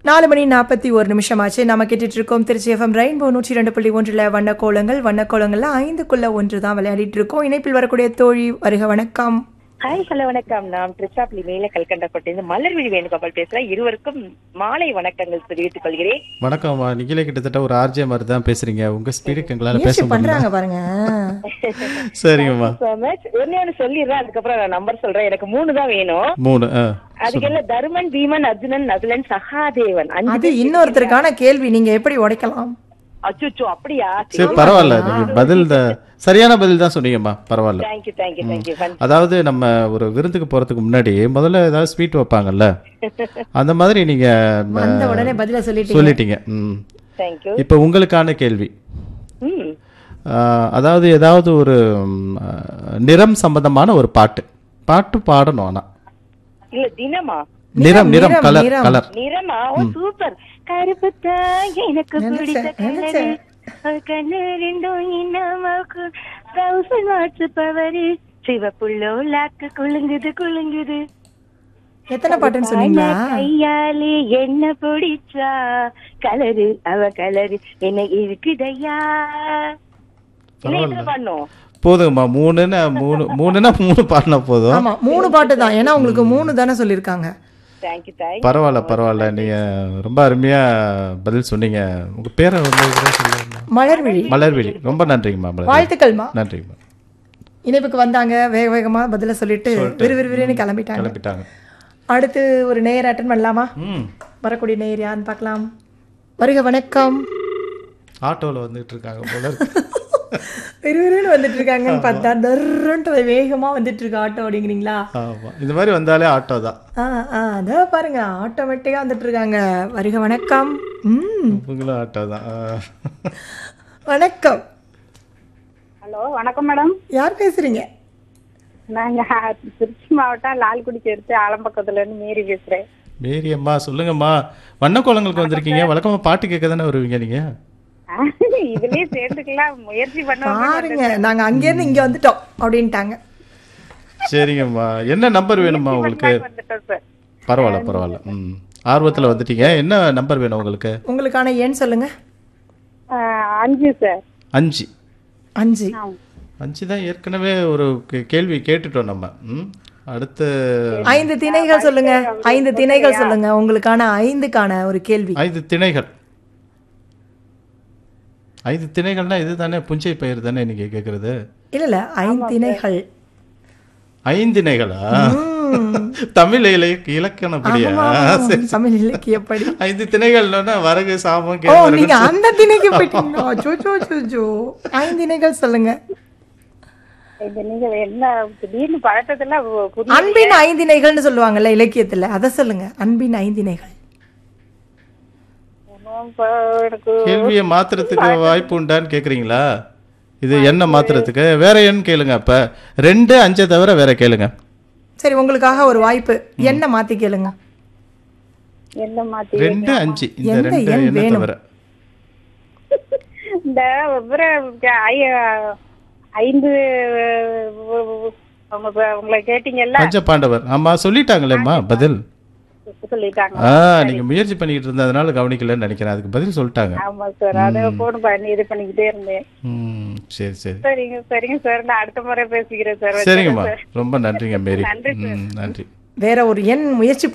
நாலு மணி நாற்பத்தி ஒரு நிமிஷம் ஆச்சு நம்ம கேட்டுட்டு இருக்கோம் திருச்சி எஃப்எம் ரெயின்போ நூற்றி ரெண்டு புள்ளி ஒன்றில் வண்ணக்கோலங்கள் வண்ணக்கோலங்கள்ல ஐந்துக்குள்ள ஒன்று தான் விளையாடிட்டு இருக்கோம் இணைப்பில் வரக்கூடிய தோழி வருக வணக்கம் ஹாய் ஹலோ வணக்கம் நான் திருச்சாப்பிளி மேல கல்கண்டப்பட்டிருந்து மலர்விழி வேணுகோபால் பேசுறேன் இருவருக்கும் மாலை வணக்கங்கள் தெரிவித்துக் கொள்கிறேன் வணக்கம்மா நீங்களே கிட்டத்தட்ட ஒரு ஆர்ஜே மாதிரி தான் பேசுறீங்க உங்க ஸ்பீடுக்கு எங்களால பேச முயற்சி முடியல பண்றாங்க பாருங்க சரிங்கம்மா So much. ஒண்ணே ஒண்ணு சொல்லிடுறேன் அதுக்கப்புறம் நான் நம்பர் சொல்றேன் எனக்கு மூணு தான் வேணும் மூணு ஆ அதுக்கு என்ன தருமன் பீமன் அர்ஜுனன் நகுலன் சகாதேவன் அஞ்சு அது இன்னொருத்தருக்கான கேள்வி நீங்க எப்படி உடைக்கலாம் அச்சுச்சோ அப்படியா சரி பரவாயில்ல நீங்க பதில் தான் சரியான பதில் தான் சொன்னீங்கம்மா பரவாயில்ல தேங்க்யூ தேங்க்யூ தேங்க்யூ அதாவது நம்ம ஒரு விருந்துக்கு போறதுக்கு முன்னாடி முதல்ல ஏதாவது ஸ்வீட் வைப்பாங்கல்ல அந்த மாதிரி நீங்க ம, அந்த உடனே பதில சொல்லிட்டீங்க சொல்லிட்டீங்க ம் தேங்க்யூ இப்போ உங்களுக்கான கேள்வி ம் ஆ, அதாவது ஏதாவது ஒரு ம், ஆ, நிறம் சம்பந்தமான ஒரு பாட்டு பாட்டு பாடணும் ஆனா இல்ல தினமா நிறம் நிறம் நிறம், கலர் நிறம். கலர் நிறமா ஓ சூப்பர் கருப்பு தான் எனக்கு பிடித்த கலரு கண்ணு ரெண்டும் இன்னமாக்கு தௌசண்ட் வாட்ஸ் பவரு சிவப்புள்ளோ லாக்கு குலுங்குது குலுங்குது எத்தனை பாட்டுன்னு சொன்னீங்களா கையாலே என்ன பிடிச்சா கலரு அவ கலரு என்ன இருக்குதையா என்ன இதுல பண்ணும் போதுங்கம்மா மூணுன்னா மூணு மூணுன்னா மூணு பாடினா போதும் ஆமா மூணு பாட்டு தான் ஏன்னா உங்களுக்கு மூணு தானே சொல்லியிருக்காங்க தேங்க்யூ தேங்க்யூ பரவாயில்ல பரவாயில்ல நீங்க ரொம்ப அருமையா பதில் சொன்னீங்க உங்க பேரை வந்து கூட சொல்லுங்க. மலர்விழி மலர்விழி ரொம்ப நன்றிங்கம்மா மலர்விழி வாழ்த்துக்கள்மா நன்றிங்கம்மா இணைப்புக்கு வந்தாங்க வேக வேகமா பதில சொல்லிட்டு விறுவிறுவிறுன்னு கிளம்பிட்டாங்க கிளம்பிட்டாங்க அடுத்து ஒரு நேயர் அட்டன் பண்ணலாமா ம் வரக்கூடிய நேயர் யாருன்னு பார்க்கலாம் வருக வணக்கம் ஆட்டோவில் வந்துட்டு இருக்காங்க போல இருக்கு. விறுவிறுன்னு வந்துட்டு இருக்காங்கன்னு பார்த்தா தர்றன்ட்டு வேகமா வந்துட்டு இருக்கு ஆட்டோ அப்படிங்கிறீங்களா ஆமா இந்த மாதிரி வந்தாலே ஆட்டோ தான் ஆ ஆ அதோ பாருங்க ஆட்டோமேட்டிக்கா வந்துட்டு இருக்காங்க வருக வணக்கம் ம் இவங்களும் ஆட்டோ தான் ஆ. வணக்கம் ஹலோ வணக்கம் மேடம் யார் பேசுறீங்க நாங்க திருச்சி மாவட்டம் லால்குடி சேர்த்து ஆலம்பக்கத்துல இருந்து மேரி பேசுறேன் மேரி அம்மா சொல்லுங்கம்மா வண்ணக்கோலங்களுக்கு வந்திருக்கீங்க வழக்கமா பாட்டு கேட்க தானே வருவீங்க நீங்க இதுலயே சேர்ந்துக்கலாம் முயற்சி பண்ணுவோம் பாருங்க நாங்க அங்கேருந்து இங்க வந்துட்டோம் அப்படின்ட்டாங்க சரிங்கம்மா என்ன நம்பர் வேணும்மா உங்களுக்கு வந்துட்டோம் சார் பரவாயில்ல பரவாயில்ல ம் ஆர்வத்தில் வந்துட்டீங்க என்ன நம்பர் வேணும் உங்களுக்கு உங்களுக்கான எண் சொல்லுங்க ஆஹ் அஞ்சு சார் அஞ்சு அஞ்சு அஞ்சு தான் ஏற்கனவே ஒரு கே- கேள்வி கேட்டுட்டோம் நம்ம ம் அடுத்து ஐந்து திணைகள் சொல்லுங்க ஐந்து திணைகள் சொல்லுங்க உங்களுக்கான ஐந்துக்கான ஒரு கேள்வி ஐந்து திணைகள் ஐந்து திணைகள்னா இது தானே புஞ்சை பயிர் தானே நீங்க கேட்கறது இல்ல இல்ல ஐந்து திணைகள் ஐந்திணைகளா ம். தமிழ் இலை இலக்கணப்படியா ஆமா, ஆமா, ஆமா. சரி. தமிழ் இலக்கியப்படி ஐந்து திணைகள்னா வரகு சாமம் ஓ கேழ்வரகு நீங்க அந்த திணைக்கு போயிட்டீங்களா சோச்சோ சோச்சோ ஐந்து திணைகள் சொல்லுங்க இது நீங்க என்ன திடீர்னு பழக்கத்துல புரிய அன்பின் ஐந்திணைகள்னு சொல்லுவாங்கல்ல இலக்கியத்துல அத சொல்லுங்க அன்பின் ஐந்திணைகள் எனக்கு கேள்வியை மாத்துறதுக்கு வாய்ப்பு உண்டான்னு கேக்குறீங்களா இது என்ன மாத்துறதுக்கு வேற எண் கேளுங்க அப்ப ரெண்டு அஞ்சை தவிர வேற கேளுங்க சரி உங்களுக்காக ஒரு வாய்ப்பு என்ன மாத்தி கேளுங்க என்ன மாத்தி ரெண்டு அஞ்சு இந்த எந்த ரெண்டு எண் எண்ணை வேணும்? தவிர இந்த விவரம் ஐ- ஐந்து அவங்க இப்ப உங்களை கேட்டீங்கல்ல பஞ்ச பாண்டவர் ஆமா சொல்லிட்டாங்களேம்மா பதில் சொல்லிட்டாங்க ஆ நீங்க முயற்சி பண்ணிக்கிட்டு இருந்ததுனால கவனிக்கலன்னு நினைக்கிறேன் அதுக்கு பதில் சொல்லிட்டாங்க ஆமா சார் அதை போன் பண்ணி இது பண்ணிக்கிட்டே இருந்தேன் ம் சரி சரி சரிங்க சரிங்க சார் நான் அடுத்த முறை பேசிக்கிறேன் சார் சரிங்கம்மா ரொம்ப நன்றிங்க மேரி நன்றி ம், நன்றி வேற ஒரு எண் முயற்சி